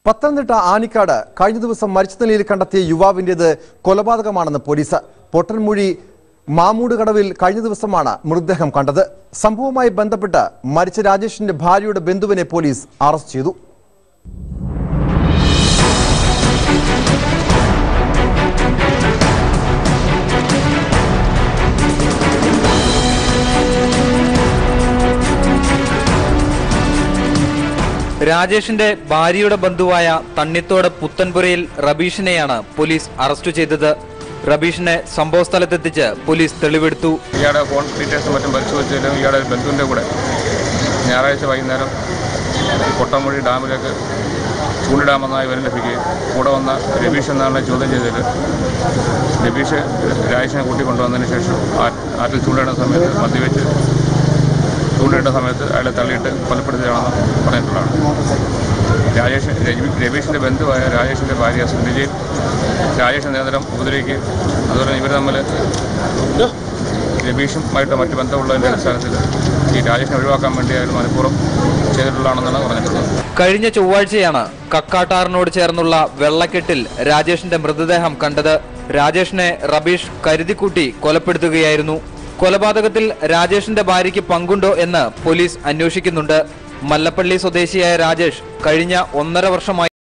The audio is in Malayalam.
പത്തനംതിട്ട ആനിക്കാട് കഴിഞ്ഞ ദിവസം മരിച്ച നിലയിൽ കണ്ടെത്തിയ യുവാവിന്റേത് കൊലപാതകമാണെന്ന് പോലീസ് പൊട്ടൻമൊഴി മാമൂട് കടവിൽ കഴിഞ്ഞ ദിവസമാണ് മൃതദേഹം കണ്ടത് സംഭവവുമായി ബന്ധപ്പെട്ട് മരിച്ച രാജേഷിന്റെ ഭാര്യയുടെ ബന്ധുവിനെ പോലീസ് അറസ്റ്റ് ചെയ്തു രാജേഷിന്റെ ഭാര്യയുടെ ബന്ധുവായ തണ്ണിത്തോട് പുത്തൻപുരയിൽ റബീഷിനെയാണ് പോലീസ് അറസ്റ്റ് ചെയ്തത് റബീഷിനെ സംഭവസ്ഥലത്തെത്തിച്ച് പോലീസ് തെളിവെടുത്തു ഇയാളുടെ ഫോൺ ഡീറ്റെയിൽസും മറ്റും പരിശോധിച്ചതിലും ഇയാളുടെ ഒരു ബന്ധുവിൻ്റെ കൂടെ ഞായറാഴ്ച വൈകുന്നേരം ഈ കൊട്ടമൊഴി ഡാമിലേക്ക് ചൂണ്ടിടാമെന്നായി വിവരം ലഭിക്കുകയും കൂടെ വന്ന രബീഷ് എന്നാണ് ചോദ്യം ചെയ്തതിൽ രബീഷ് രാജേഷിനെ കൂട്ടിക്കൊണ്ടുവന്നതിന് ശേഷം ആ- ആറ്റിൽ ചൂണ്ടിടുന്ന സമയത്ത് മദ്യവെച്ച് ചൂണ്ടിട്ട സമയത്ത് അയാളെ തള്ളിയിട്ട് കൊലപ്പെടുത്തുകയാണെന്ന് പറഞ്ഞിട്ടുള്ളതാണ് രാജേഷ് രവി- രബീഷിൻ്റെ ബന്ധുവായ രാജേഷിൻ്റെ ഭാര്യ സുനിജയിൽ രാജേഷ് നിരന്തരം ഉപദ്രവിക്കുകയും അതുപോലെ ഇവർ തമ്മിൽ രബീഷുമായിട്ട് മറ്റ് ബന്ധമുള്ളതിൻ്റെ അടിസ്ഥാനത്തിൽ ഈ രാജേഷിനെ ഒഴിവാക്കാൻ വേണ്ടി അയാൾ മനഃപൂർവ്വം ചെയ്തിട്ടുള്ളതാണെന്നാണ് പറഞ്ഞിട്ടുള്ളത് കഴിഞ്ഞ ചൊവ്വാഴ്ചയാണ് കക്കാട്ടാറിനോട് ചേർന്നുള്ള വെള്ളക്കെട്ടിൽ രാജേഷിന്റെ മൃതദേഹം കണ്ടത് രാജേഷിനെ റബീഷ് കരുതിക്കൂട്ടി കൊലപ്പെടുത്തുകയായിരുന്നു കൊലപാതകത്തിൽ രാജേഷിന്റെ ഭാര്യയ്ക്ക് പങ്കുണ്ടോ എന്ന് പോലീസ് അന്വേഷിക്കുന്നുണ്ട് മല്ലപ്പള്ളി സ്വദേശിയായ രാജേഷ് കഴിഞ്ഞ ഒന്നര വർഷമായി